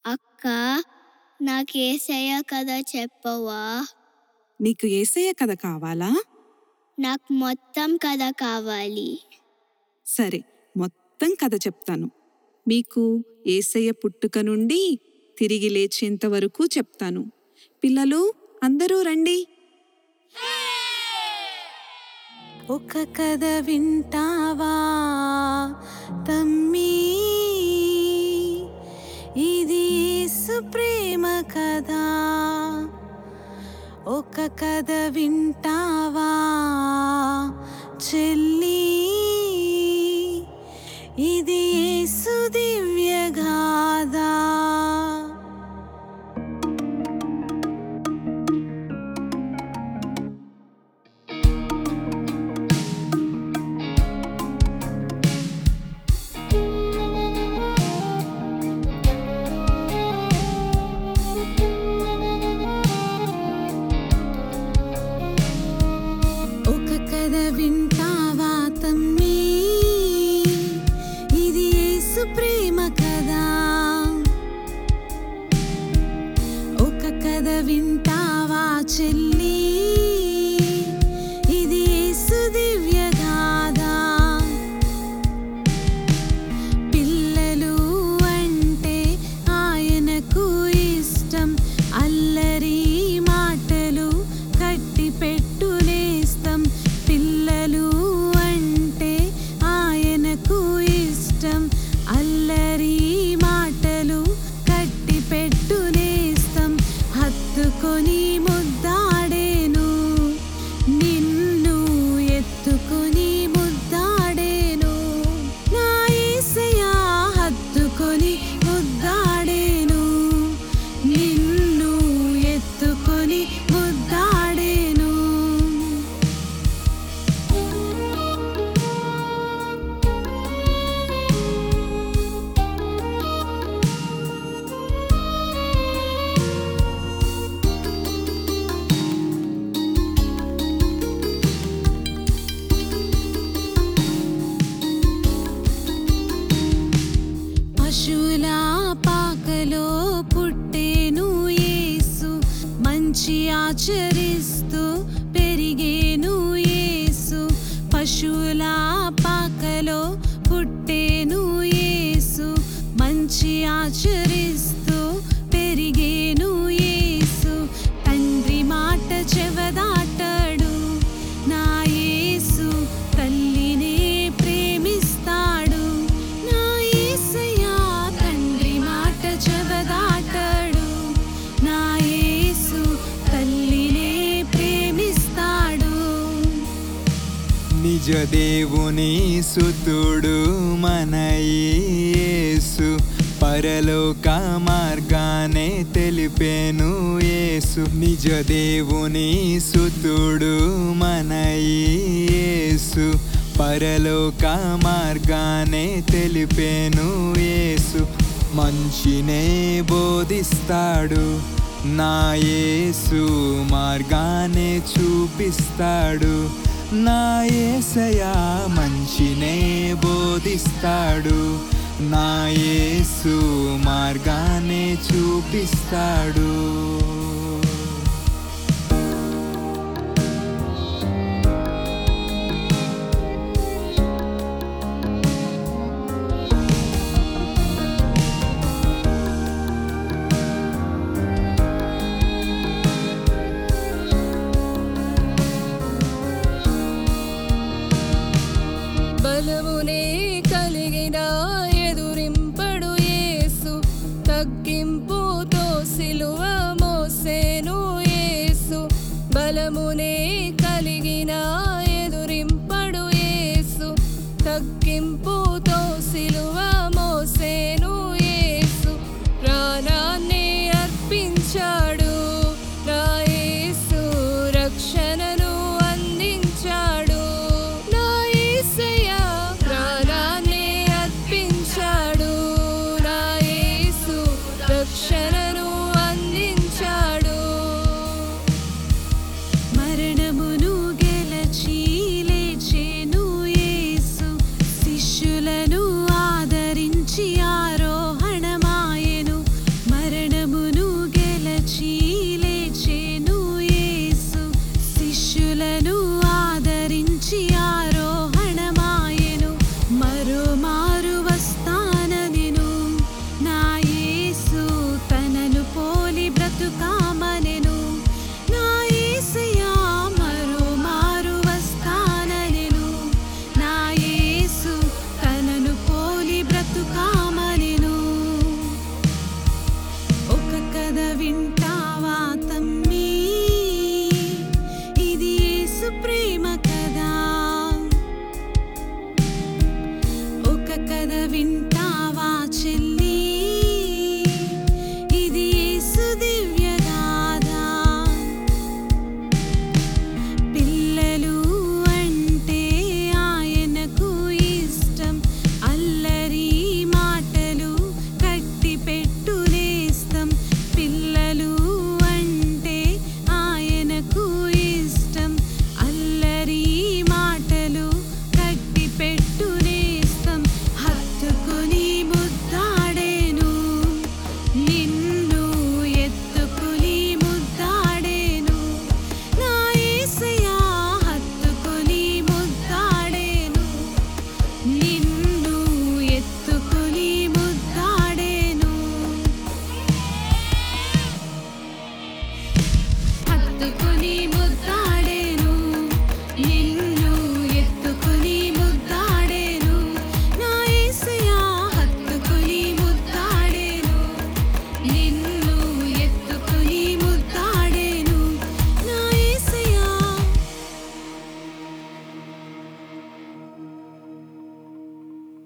అక్క నాకేసయ్య కథ చెప్పవా నీకు ఏసయ్య కథ కావాలా నాకు మొత్తం కథ కావాలి సరే మొత్తం కథ చెప్తాను మీకు ఏసయ్య పుట్టుక నుండి తిరిగి లేచేంత వరకు చెప్తాను పిల్లలు అందరూ రండి ఒక కథ వింటావా తమ్మి ఇది యేసు ప్రేమ కథ ఒక కథ వింటావా చెల్లి ఇది యేసు దివ్య గాథ ఒక కథ వింటావా తమ్మి ఇది యేసు ప్రేమ కదా ఒక కథ వింటావా చెల్లి ఇది యేసు దివ్య గాథ పిల్లలు అంటే ఆయనకు ఇష్టం అల్లరి మాటలు కట్టి పెట్టునేస్తం పిల్లలు అంటే ఆయనకు ఇష్టం అల్లరి మాటలు కట్టి పెట్టునేస్తం హత్తుకొని ముద్దాడేను నిన్ను ఎత్తుకొని ముద్దాడేను నా యేసయ్యా హత్తుకొని ముద్దాడేను నిన్ను ఎత్తుకొని ముద్దాడేను పశువుల పాకలో పుట్టేను యేసు మంచి ఆచరిస్తూ పెరిగేను యేసు పశువుల పాకలో పుట్టేను యేసు మంచి ఆచరిస్తూ పెరిగేను యేసు తండ్రి మాట చెవదాటాడు నా యేసు తల్లినే ప్రేమిస్తాడు నా యేసయ్యా తండ్రి మాట చెవదాటాడు నా యేసు తల్లినే ప్రేమిస్తాడు నిజ దేవుని సుతుడు మన యేసు పరలోక మార్గానే తెలిపేను యేసు నిజ దేవుని సుతుడు మన యేసు పరలోక మార్గానే తెలిపేను యేసు మంచినే బోధిస్తాడు నా యేసు మార్గానే చూపిస్తాడు నా యేసయా మంచినే బోధిస్తాడు నా యేసు మార్గానే చూపిస్తాడు బలమునే కలిగిన ఎదురింపడు యేసు తగ్గింపుతో సిలువ మోసేను యేసు బలమునే కలిగిన ఎదురింపడు యేసు తగ్గింపుతో సిలువ మోసేను యేసు ప్రాణాన్ని అర్పించాడు నా యేసు రక్షణను అందించాడు నా యేసయ్యా ప్రాణాన్ని అర్పించాడు నా యేసు రక్షణ